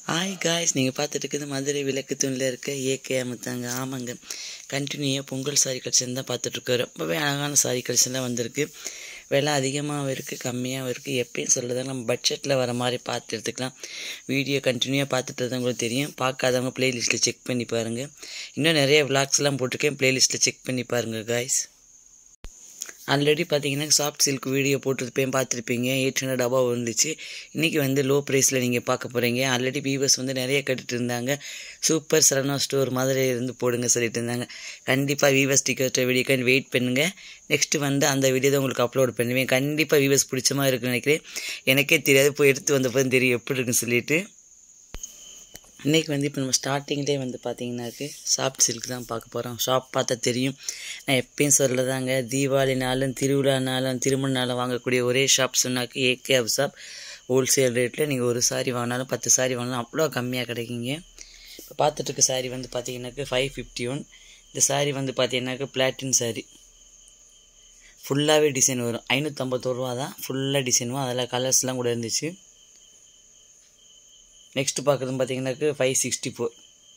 hi guys நீங்கள் பார்த்துட்டு இருக்குது மதுரை விளக்கு தூணில் இருக்க ஏகே அமுத்தாங்க ஆமாங்க கண்டினியூவாக பொங்கல் சாரி கலெக்ஷன் தான் பார்த்துட்ருக்கோம் ரொம்பவே அழகான சாரி கலெக்ஷன்லாம் வந்திருக்கு விலை அதிகமாகவும் இருக்குது கம்மியாகவும் இருக்குது எப்பயும் சொல்லுறதாங்க நம்ம பட்ஜெட்டில் வர மாதிரி பார்த்து எடுத்துக்கலாம் வீடியோ கண்டினியூவாக பார்த்துட்டு தான் உங்களுக்கு தெரியும் பார்க்காதவங்க ப்ளேலிஸ்ட்டில் செக் பண்ணி பாருங்கள் இன்னும் நிறைய விளாக்ஸ்லாம் போட்டிருக்கேன் ப்ளேலிஸ்ட்டில் செக் பண்ணி பாருங்கள் காய்ஸ் ஆல்ரெடி பார்த்தீங்கன்னா சாஃப்ட் சில்க் வீடியோ போட்டிருப்பேன் பார்த்துருப்பீங்க எயிட் ஹண்ட்ரட் அபவ் இருந்துச்சு இன்றைக்கி வந்து லோ ப்ரைஸில் நீங்கள் பார்க்க போகிறீங்க ஆல்ரெடி வியூவர்ஸ் வந்து நிறைய கட்டிட்டு இருந்தாங்க சூப்பர் சரணா ஸ்டோர் மாதிரி இருந்து போடுங்க சொல்லிட்டு இருந்தாங்க கண்டிப்பாக வியூவர்ஸ் டிக்கெட் வீடியோக்கான வெயிட் பண்ணுங்கள் நெக்ஸ்ட்டு வந்து அந்த வீடியோ தான் உங்களுக்கு அப்லோட் பண்ணுவேன் கண்டிப்பாக வியூவர்ஸ் பிடிச்ச மாதிரி இருக்குன்னு நினைக்கிறேன் எனக்கே தெரியாது போய் எடுத்து வந்தப்போ தெரியும் எப்படி இருக்குன்னு சொல்லிட்டு இன்றைக்கி வந்து இப்போ நம்ம ஸ்டார்டிங்லேயே வந்து பார்த்தீங்கன்னாக்கு சாஃப்ட் சில்க் தான் பார்க்க போகிறோம் ஷாப் பார்த்தா தெரியும் நான் எப்பயும் சொல்லதாங்க தீபாவளினாலும் திருவிழானாலும் திருமணனாலும் வாங்கக்கூடிய ஒரே ஷாப் சொன்னாக்கு ஏகே அப் ஷாப் ஹோல்சேல் ரேட்டில் நீங்கள் ஒரு சாரி வாங்கினாலும் பத்து சாரி வாங்கினாலும் அவ்வளோ கம்மியாக கிடைக்குங்க இப்போ பார்த்துட்டு இருக்க சாரி வந்து பார்த்தீங்கன்னாக்கு ஃபைவ் ஃபிஃப்டி ஒன் இந்த சாரி வந்து பார்த்தீங்கன்னாக்கு பிளாட்டின் சாரி ஃபுல்லாகவே டிசைன் வரும் ஐநூற்றம்பத்தோரு ரூபா தான் ஃபுல்லாக டிசைன் வரும் அதில் கலர்ஸ்லாம் கூட இருந்துச்சு நெக்ஸ்ட்டு பார்க்குறது பார்த்தீங்கன்னாக்கு five sixty four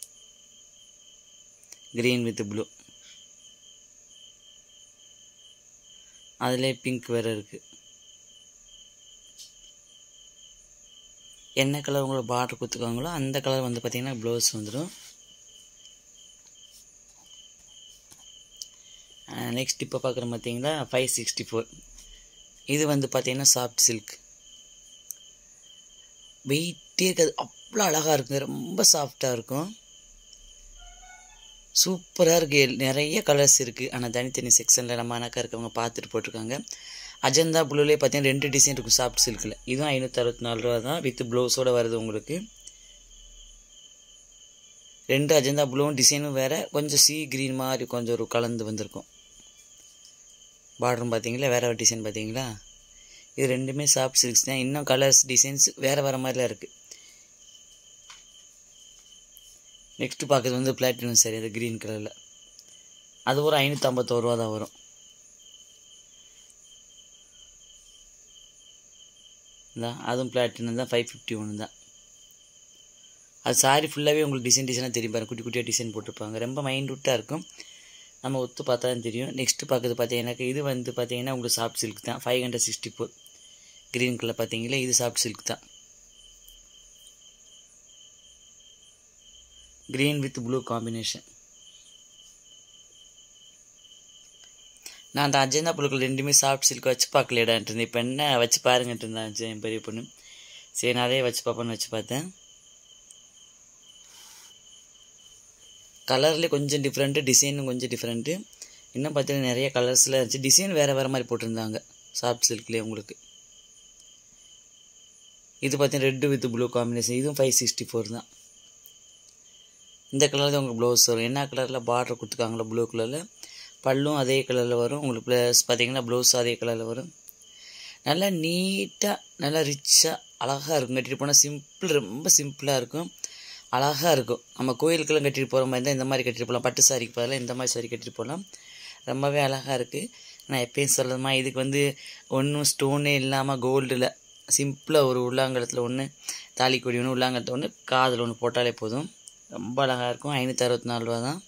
green with blue அதிலே பிங்க் வேறு இருக்குது என்ன கலர் உங்களை பார்டர் கொடுத்துக்காங்களோ அந்த கலர் வந்து பார்த்தீங்கன்னா ப்ளவுஸ் வந்துடும் நெக்ஸ்ட் இப்போ பார்க்குற பார்த்தீங்கன்னா ஃபைவ் சிக்ஸ்டி ஃபோர் இது வந்து பார்த்தீங்கன்னா சாஃப்ட் சில்க் வெயிட்டே இருக்காது அவ்வளோ அழகாக இருக்குங்க ரொம்ப சாஃப்டாக இருக்கும் சூப்பராக இருக்குது நிறைய கலர்ஸ் இருக்குது ஆனால் தனித்தனி செக்ஷனில் நம்ம அணக்கா இருக்கவங்க பார்த்துட்டு போட்டிருக்காங்க அஜந்தா ப்ளூலேயே பார்த்தீங்கன்னா ரெண்டு டிசைன் இருக்கும் சாஃப்ட் சில்கில் இதுவும் ஐநூற்றி அறுபத்தி நாலு ரூபா தான் வித் ப்ளவுஸோடு வருது உங்களுக்கு ரெண்டு அஜந்தா ப்ளூவும் டிசைனும் வேறு கொஞ்சம் சி க்ரீன் மாதிரி கொஞ்சம் ஒரு கலந்து வந்திருக்கும் பார்டரும் பார்த்தீங்களா வேறு ஒரு டிசைன் பார்த்தீங்களா இது ரெண்டுமே சாஃப்ட் சில்க்ஸ் தான் இன்னும் கலர்ஸ் டிசைன்ஸ் வேறு வேறு மாதிரிலாம் இருக்குது நெக்ஸ்ட்டு பார்க்குறது வந்து பிளாட்டினம் சரி அது க்ரீன் கலரில் அது ஒரு ஐநூற்றம்பத்தோரு ரூபா தான் வரும் தான் அதுவும் பிளாட்டினம் தான் ஃபைவ் ஃபிஃப்டி ஒன்று தான் அது சாரி ஃபுல்லாகவே உங்களுக்கு டிசைன் டிசைனாக தெரியும் பாருங்க குட்டி குட்டியாக டிசைன் போட்டிருப்பாங்க ரொம்ப மைண்ட்வுட்டாக இருக்கும் நம்ம ஒத்து பார்த்தா தான் தெரியும் நெக்ஸ்ட்டு பார்க்குறது பார்த்தீங்கன்னா இது வந்து பார்த்தீங்கன்னா உங்களுக்கு சாஃப்ட் சில்க் தான் five hundred sixty four green colour பார்த்தீங்களா இது சாஃப்ட் சில்க் தான் க்ரீன் வித் ப்ளூ காம்பினேஷன் நான் அந்த அஜந்தா புழுக்கள் ரெண்டுமே சாஃப்ட் சில்க் வச்சு பார்க்கலடான்ட்டு இருந்தேன் இப்போ என்ன வச்சு பாருங்கன்ட்டு இருந்தான் என் பெரிய பொண்ணு சரி நான் அதே வச்சு பார்ப்பேன்னு வச்சு பார்த்தேன் கலர்லேயே கொஞ்சம் டிஃப்ரெண்ட்டு டிசைனும் கொஞ்சம் டிஃப்ரெண்ட்டு இன்னும் பார்த்தீங்கன்னா நிறைய கலர்ஸில் இருந்துச்சு டிசைன் வேறு வேறு மாதிரி போட்டிருந்தாங்க சாஃப்ட் சில்க்லேயே உங்களுக்கு இது பார்த்தீங்கன்னா ரெட்டு வித் ப்ளூ காம்பினேஷன் இதுவும் ஃபைவ் சிக்ஸ்டி ஃபோர் தான் இந்த கலரில் உங்களுக்கு ப்ளவுஸ் வரும் என்ன கலரில் பார்டர் கொடுத்துருக்காங்களோ ப்ளூ கலரில் பல்லும் அதே கலரில் வரும் உங்களுக்கு ப்ளஸ் பார்த்தீங்கன்னா ப்ளவுஸ் அதே கலரில் வரும் நல்லா நீட்டாக நல்லா ரிச்சாக அழகாக இருக்கும் கட்டிட்டு போனால் சிம்பிள் ரொம்ப சிம்பிளாக இருக்கும் அழகாக இருக்கும் நம்ம கோயிலுக்கெல்லாம் கட்டிட்டு போகிற மாதிரி தான் இந்த மாதிரி கட்டிட்டு போகலாம் பட்டு சாரிக்கு பதிலாக இந்த மாதிரி சாரி கட்டிட்டு போகலாம் ரொம்பவே அழகாக இருக்குது நான் எப்பயும் சொல்கிறதுமா இதுக்கு வந்து ஒன்றும் ஸ்டோனே இல்லாமல் கோல்டில் சிம்பிளாக ஒரு உள்ளாங்கலத்தில் ஒன்று தாலிக்கொடி ஒன்று உள்ளாங்கலத்தில் ஒன்று காதில் ஒன்று போட்டாலே போதும் ரொம்ப அழகாக இருக்கும் ஐநூற்றி அறுபத்தி நாலு ரூபா தான்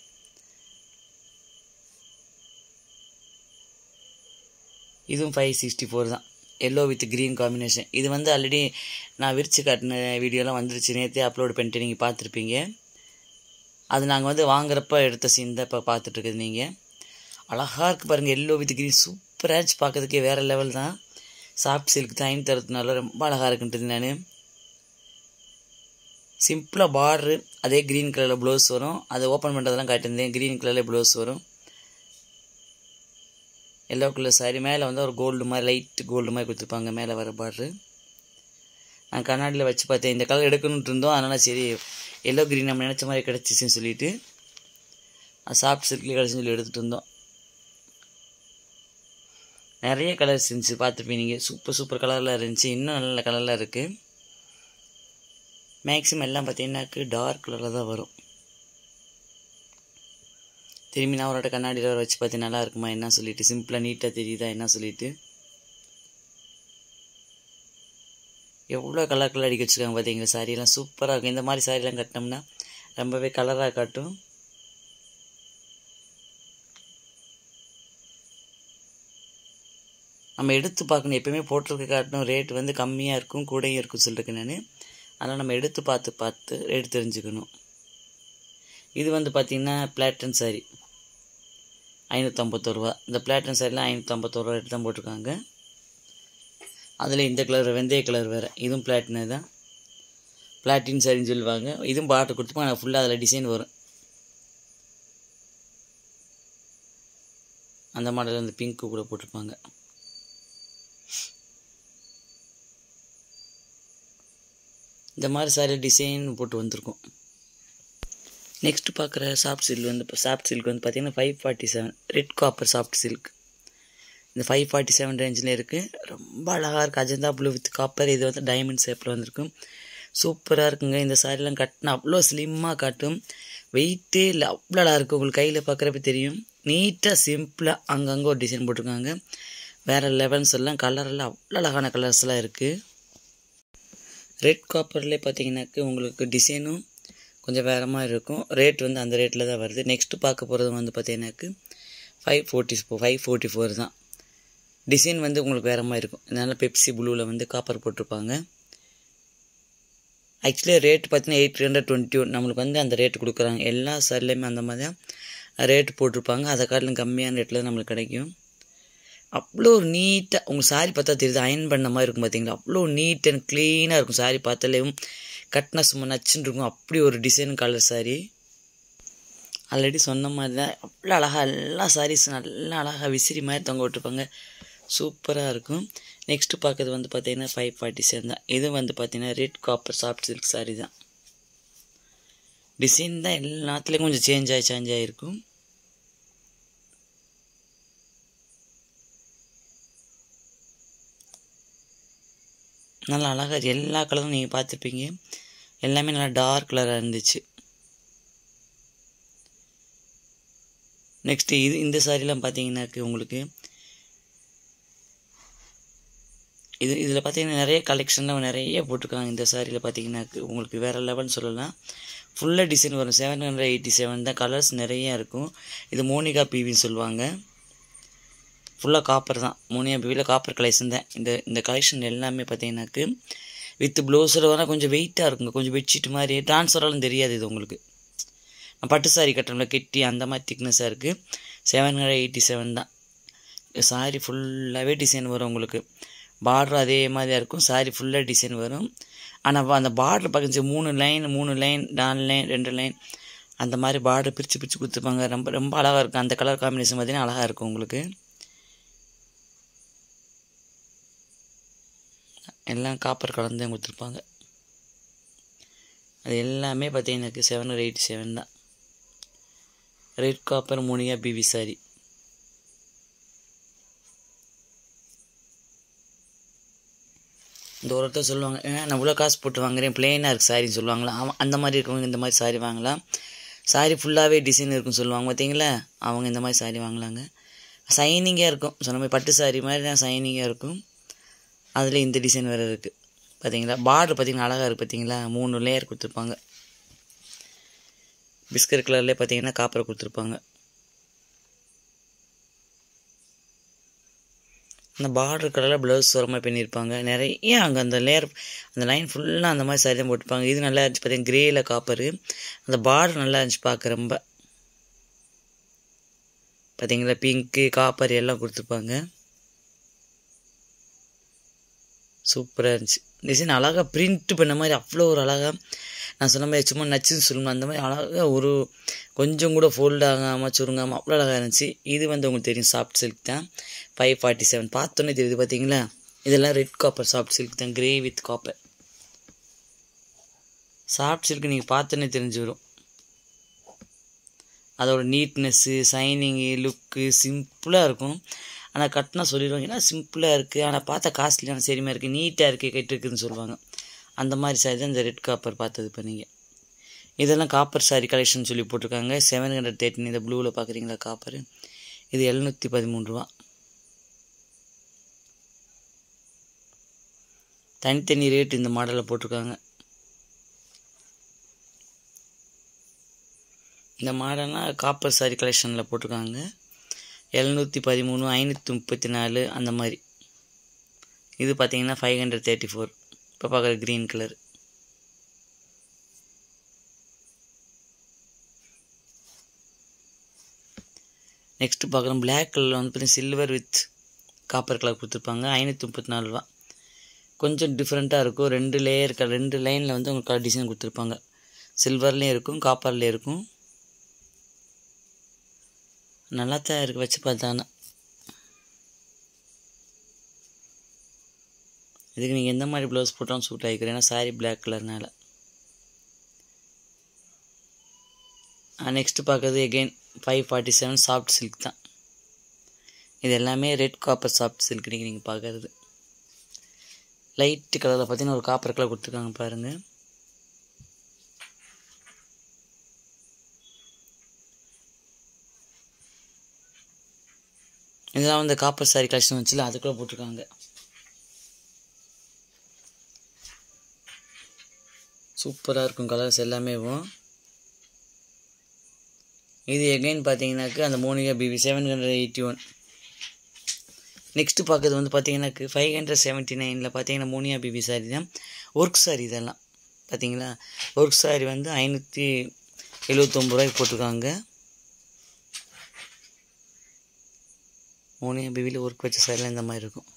இதுவும் ஃபைவ் சிக்ஸ்டி ஃபோர் தான் எல்லோ வித் க்ரீன் காம்பினேஷன் இது வந்து ஆல்ரெடி நான் விரிச்சு காட்டின வீடியோலாம் வந்துருச்சு நேற்றே அப்லோட் பண்ணிட்டு நீங்கள் பார்த்துருப்பீங்க அது நாங்கள் வந்து வாங்குறப்ப எடுத்த சீன் தான் இப்போ பார்த்துட்ருக்குது நீங்கள் அழகாக இருக்குது பாருங்கள் எல்லோ வித் க்ரீன் சூப்பராக இருந்துச்சு பார்க்கறதுக்கே வேறு லெவல் தான் சாஃப்ட் சில்க் தான் ஐநூற்றி அறுபத்தி நாலு ரொம்ப அழகாக இருக்குன்றது நான் சிம்பிளாக பார்ட்ரு அதே க்ரீன் கலரில் ப்ளவுஸ் வரும் அதை ஓப்பன் பண்ணுறதெல்லாம் காட்டியிருந்தேன் க்ரீன் கலரில் ப்ளவுஸ் வரும் எல்லோ கலர் சாரி மேலே வந்து ஒரு கோல்டு மாதிரி லைட் கோல்டு மாதிரி கொடுத்துருப்பாங்க மேலே வர பார்ட்ரு நான் கண்ணாடியில் வச்சு பார்த்தேன் இந்த கலர் எடுக்கணுன்ட்டு இருந்தோம் அதனால் சரி எல்லோ க்ரீன் நம்ம நினச்ச மாதிரி கிடச்சிச்சின்னு சொல்லிட்டு அது சாஃப்ட் சில்க்லேயே கிடச்சின்னு சொல்லி எடுத்துகிட்டு இருந்தோம் நிறைய கலர்ஸ் இருந்துச்சு பார்த்துருப்பீங்க நீங்கள் சூப்பர் சூப்பர் கலரில் இருந்துச்சு இன்னும் நல்ல கலரில் இருக்குது மேக்ஸிமம் எல்லாம் பார்த்தீங்கன்னாக்கு டார்க் கலரில் தான் வரும் திரும்பி நான் ஒரு கண்ணாடியில் வர வச்சு பார்த்து நல்லா இருக்குமா என்ன சொல்லிட்டு சிம்பிளாக நீட்டாக தெரியுதா என்ன சொல்லிட்டு எவ்வளோ கலர் கலர் அடிக்க வச்சுருக்காங்க பார்த்தீங்களா சாரியெல்லாம் சூப்பராக இருக்கும் இந்த மாதிரி சாரியெல்லாம் கட்டினோம்னா ரொம்பவே கலராக காட்டும் நம்ம எடுத்து பார்க்கணும் எப்பயுமே போட்டிருக்க காட்டணும் ரேட் வந்து கம்மியாக இருக்கும் கூடயும் இருக்கும் சொல்லிருக்கேன் நான் அதனால் நம்ம எடுத்து பார்த்து பார்த்து ரேட் தெரிஞ்சுக்கணும் இது வந்து பார்த்திங்கன்னா பிளாட்டன் சாரி ஐநூற்றம்பத்தோரு ரூபா இந்த பிளாட்டன் சாரிலாம் ஐநூற்றம்பத்தோரு ரூபா ரேட் தான் போட்டிருக்காங்க அதில் இந்த கலர் வெந்தய கலர் வேறு இதுவும் பிளாட்டினு தான் பிளாட்டின் சாரின்னு சொல்லுவாங்க இதுவும் பாட்டு கொடுத்துப்பாங்க ஆனால் ஃபுல்லாக அதில் டிசைன் வரும் அந்த மாடல் அந்த பிங்க்கு கூட போட்டிருப்பாங்க இந்த மாதிரி சாரி டிசைன் போட்டு வந்திருக்கும் நெக்ஸ்ட் பார்க்குற சாஃப்ட் சில்க் வந்து இப்போ சாஃப்ட் சில்க் வந்து பார்த்தீங்கன்னா five forty seven red copper soft silk இந்த ஃபைவ் ஃபார்ட்டி செவன் ரேஞ்சில் இருக்குது ரொம்ப அழகாக இருக்குது அஜந்தா ப்ளூ வித் காப்பர் இது வந்து டைமண்ட் ஷேப்பில் வந்திருக்கும் சூப்பராக இருக்குங்க இந்த சாரிலாம் கட்டினா அவ்வளோ ஸ்லிம்மாக காட்டும் வெயிட்டே இல்லை அவ்வளோ அழகாக இருக்குது உங்களுக்கு கையில் பார்க்குறப்ப தெரியும் நீட்டாக சிம்பிளாக அங்கங்கே ஒரு டிசைன் போட்டிருக்காங்க வேறு லெவல்ஸ் எல்லாம் கலரெல்லாம் அவ்வளோ அழகான கலர்ஸ்லாம் இருக்குது ரெட் காப்பர்லேயே பார்த்தீங்கன்னாக்கு உங்களுக்கு டிசைனும் கொஞ்சம் வேறு மாதிரி இருக்கும் ரேட் வந்து அந்த ரேட்டில் தான் வருது நெக்ஸ்ட்டு பார்க்க போகிறது வந்து பார்த்தீங்கன்னாக்கு five forty four five forty four தான் டிசைன் வந்து உங்களுக்கு வேறு மாதிரி இருக்கும் அதனால் பெப்சி ப்ளூவில் வந்து காப்பர் போட்டிருப்பாங்க ஆக்சுவலி ரேட் பார்த்தீங்கன்னா எயிட் ஹண்ட்ரட் டுவெண்ட்டி ஒன் நம்மளுக்கு வந்து அந்த ரேட் கொடுக்குறாங்க எல்லா சாரிலையுமே அந்த மாதிரி தான் ரேட் போட்டிருப்பாங்க அதை காட்டிலும் கம்மியான ரேட்டில் தான் நம்மளுக்கு கிடைக்கும் அவ்வளோ ஒரு நீட்டாக உங்கள் சாரி பார்த்தா தெரியுது அயன் பண்ண மாதிரி இருக்கும் பார்த்தீங்களா அவ்வளோ நீட் அண்ட் க்ளீனாக இருக்கும் சாரி பார்த்தாலேயும் கட்டினா சும்மா நச்சுன்னு இருக்கும் அப்படி ஒரு டிசைன் கலர் சாரி ஆல்ரெடி சொன்ன மாதிரி தான் அவ்வளோ அழகாக எல்லா சாரீஸ் நல்லா அழகாக விசிறி மாதிரி தொங்க விட்டுருப்பாங்க சூப்பராக இருக்கும் நெக்ஸ்ட்டு பார்க்கறது வந்து பார்த்தீங்கன்னா ஃபைவ் ஃபார்ட்டி செவன் தான் இது வந்து பார்த்தீங்கன்னா red copper soft silk sari தான் டிசைன் தான் எல்லாத்துலேயும் கொஞ்சம் சேஞ்ச் ஆகி சேஞ்ச் ஆகிருக்கும் நல்லா அழகாக எல்லா கலரும் நீங்கள் பார்த்துருப்பீங்க எல்லாமே நல்லா டார்க் கலராக இருந்துச்சு நெக்ஸ்ட்டு இது இந்த சாரிலாம் பார்த்தீங்கன்னாக்கு உங்களுக்கு இது இதில் பார்த்தீங்கன்னா நிறைய கலெக்ஷன்லாம் நிறைய போட்டிருக்காங்க இந்த சாரியில் பார்த்தீங்கன்னாக்கு உங்களுக்கு வேறு லெவல்னு சொல்லலாம் ஃபுல்லாக டிசைன் வரும் செவன் ஹண்ட்ரட் எயிட்டி செவன் தான் கலர்ஸ் நிறைய இருக்கும் இது மோனிகா பிவின்னு சொல்லுவாங்க ஃபுல்லாக காப்பர் தான் மோனியா பிவியில் காப்பர் கலெக்ஷன் தான் இந்த இந்த கலெக்ஷன் எல்லாமே பார்த்தீங்கன்னாக்கு வித் ப்ளவுஸில் வர கொஞ்சம் வெயிட்டாக இருக்குங்க கொஞ்சம் பெட்ஷீட் மாதிரி ட்ரான்ஸ்ஃபராலும் தெரியாது இது உங்களுக்கு பட்டு சாரி கட்டுறோம்ல கெட்டி அந்த மாதிரி திக்னஸாக இருக்குது செவன் ஹண்ட்ரட் எயிட்டி செவன் தான் சாரி ஃபுல்லாகவே டிசைன் வரும் உங்களுக்கு பார்டர் அதே மாதிரியாக இருக்கும் சாரி ஃபுல்லாக டிசைன் வரும் ஆனால் அந்த பார்டர் பார்க்க மூணு லைன் மூணு லைன் நாலு லைன் ரெண்டு லைன் அந்த மாதிரி பார்டர் பிரித்து பிரித்து கொடுத்துருப்பாங்க ரொம்ப ரொம்ப அழகாக இருக்கும் அந்த கலர் காம்பினேஷன் பார்த்தீங்கன்னா அழகாக இருக்கும் உங்களுக்கு எல்லாம் காப்பர் கலந்து தான் கொடுத்துருப்பாங்க அது எல்லாமே பார்த்தீங்கன்னா செவன் ஹண்ட்ரட் எயிட்டி செவன் தான் ரெட் காப்பர் மூணியா பிவி சாரி இந்த ஒருத்தர் சொல்லுவாங்க ஏன் நான் இவ்வளோ காசு போட்டு வாங்குறேன் பிளெயினாக இருக்குது சாரின்னு சொல்லுவாங்களா அவன் அந்த மாதிரி இருக்கவங்க இந்த மாதிரி சாரி வாங்கலாம் சாரி ஃபுல்லாகவே டிசைன் இருக்குன்னு சொல்லுவாங்க பார்த்தீங்களா அவங்க இந்த மாதிரி சாரி வாங்கலாங்க சைனிங்காக இருக்கும் சொன்ன மாதிரி பட்டு சாரி மாதிரி தான் சைனிங்காக இருக்கும் அதில் இந்த டிசைன் வேறு இருக்குது பார்த்தீங்களா பார்டர் பார்த்தீங்கன்னா அழகாக இருக்குது பார்த்தீங்களா மூணு லேயர் கொடுத்துருப்பாங்க பிஸ்கட் கலர்லேயே பார்த்தீங்கன்னா காப்பரை கொடுத்துருப்பாங்க அந்த பார்டர் கலரில் ப்ளவுஸ் வரமாக பண்ணியிருப்பாங்க நிறைய அங்கே அந்த லேயர் அந்த லைன் ஃபுல்லாக அந்த மாதிரி சாரி தான் போட்டிருப்பாங்க இது நல்லா இருந்துச்சு பார்த்தீங்கன்னா கிரேயில் காப்பரு அந்த பார்டர் நல்லா இருந்துச்சு பார்க்க ரொம்ப பார்த்தீங்களா பிங்க்கு காப்பர் எல்லாம் கொடுத்துருப்பாங்க சூப்பராக இருந்துச்சு டிசைன் அழகாக பிரிண்ட் பண்ண மாதிரி அவ்வளோ ஒரு அழகாக நான் சொன்ன மாதிரி சும்மா நச்சுன்னு சொல்லணும் அந்த மாதிரி அழகாக ஒரு கொஞ்சம் கூட ஃபோல்ட் ஆகாமல் சுருங்காமல் அவ்வளோ அழகாக இருந்துச்சு இது வந்து உங்களுக்கு தெரியும் சாஃப்ட் சில்க் தான் ஃபைவ் ஃபார்ட்டி செவன் பார்த்தோன்னே தெரியுது பார்த்தீங்களா இதெல்லாம் ரெட் காப்பர் சாஃப்ட் சில்க் தான் grey with copper soft silk நீங்கள் பார்த்தோன்னே தெரிஞ்சு வரும் அதோட நீட்னஸ்ஸு சைனிங்கு லுக்கு சிம்பிளாக இருக்கும் ஆனால் கட்டினா சொல்லிடுவாங்க ஏன்னா சிம்பிளாக இருக்குது ஆனால் பார்த்தா காஸ்ட்லியான சரிமையாக இருக்குது நீட்டாக இருக்குது கெட்டுருக்குன்னு சொல்லுவாங்க அந்த மாதிரி சாரி தான் இந்த ரெட் காப்பர் பார்த்தது இப்போ நீங்கள் இதெல்லாம் காப்பர் சாரி கலெக்ஷன் சொல்லி போட்டிருக்காங்க செவன் ஹண்ட்ரட் தேர்ட்டின் இந்த ப்ளூவில் பார்க்குறீங்களா காப்பர் இது எழுநூற்றி பதிமூணு ரூபா தனித்தனி ரேட் இந்த மாடலில் போட்டிருக்காங்க இந்த மாடல்னால் காப்பர் சாரி கலெக்ஷனில் போட்டிருக்காங்க எழுநூற்றி பதிமூணு ஐநூற்றி முப்பத்தி நாலு அந்த மாதிரி இது பார்த்தீங்கன்னா ஃபைவ் ஹண்ட்ரட் தேர்ட்டி ஃபோர் இப்போ பார்க்குற க்ரீன் கலர் நெக்ஸ்ட்டு பார்க்குறோம் பிளாக் கலரில் வந்து பார்த்தீங்கன்னா சில்வர் வித் காப்பர் கலர் கொடுத்துருப்பாங்க ஐநூற்றி முப்பத்தி நாலு ரூபா கொஞ்சம் டிஃப்ரெண்ட்டாக இருக்கும் ரெண்டு லேயர் ரெண்டு லைனில் வந்து உங்களுக்கு கலர் டிசைன் கொடுத்துருப்பாங்க சில்வர்லேயும் இருக்கும் காப்பர்லேயும் இருக்கும் நல்லா தான் இருக்குது வச்சு பார்த்தானா இதுக்கு நீங்கள் எந்த மாதிரி ப்ளவுஸ் போட்டாலும் சூட் ஆகிக்கிறேன் ஏன்னா சாரி பிளாக் கலர்னால நெக்ஸ்ட்டு பார்க்குறது again five forty seven soft silk தான் இது எல்லாமே ரெட் காப்பர் சாஃப்ட் சில்க் நீங்கள் பார்க்குறது லைட்டு கலரில் பார்த்தீங்கன்னா ஒரு காப்பர் கலர் கொடுத்துருக்காங்க பாருங்கள் இதெல்லாம் வந்து காப்பர் சாரி கலெக்ஷன் வச்சுல அதுக்குள்ளே போட்டிருக்காங்க சூப்பராக இருக்கும் கலர்ஸ் எல்லாமே இது எகைன் பார்த்தீங்கன்னாக்கு அந்த மோனிகா பிபி seven hundred eighty one next பார்க்குறது வந்து பார்த்தீங்கன்னாக்கு ஃபைவ் ஹண்ட்ரட் செவன்ட்டி நைனில் பார்த்தீங்கன்னா மோனியா பிபி சாரி தான் ஒர்க் சாரி இதெல்லாம் பார்த்தீங்களா ஒர்க் சாரி வந்து ஐநூற்றி எழுபத்தொம்பது ரூபாய்க்கு போட்டிருக்காங்க மோனியா பிபியில் ஒர்க் வச்ச சாரிலாம் இந்த மாதிரி இருக்கும்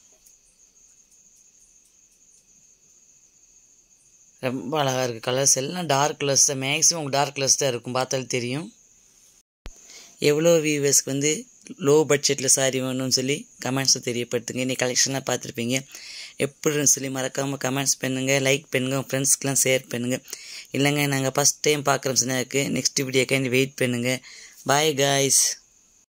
ரொம்ப அழகாக இருக்குது கலர்ஸ் எல்லாம் டார்க் கலர்ஸ் தான் மேக்ஸிமம் உங்களுக்கு டார்க் கலர்ஸ் தான் இருக்கும் பார்த்தாலே தெரியும் எவ்வளோ வியூவர்ஸ்க்கு வந்து லோ பட்ஜெட்டில் சாரி வேணும்னு சொல்லி கமெண்ட்ஸை தெரியப்படுத்துங்க இன்னைக்கு கலெக்ஷனாக பார்த்துருப்பீங்க எப்படின்னு சொல்லி மறக்காமல் கமெண்ட்ஸ் பண்ணுங்கள் லைக் பண்ணுங்கள் உங்கள் ஃப்ரெண்ட்ஸ்க்கெலாம் ஷேர் பண்ணுங்கள் இல்லைங்க நாங்கள் ஃபஸ்ட் டைம் பார்க்குறோம் சொன்னாக்கு நெக்ஸ்ட் வீடியோக்காண்டி வெயிட் பண்ணுங்கள் பாய் காய்ஸ்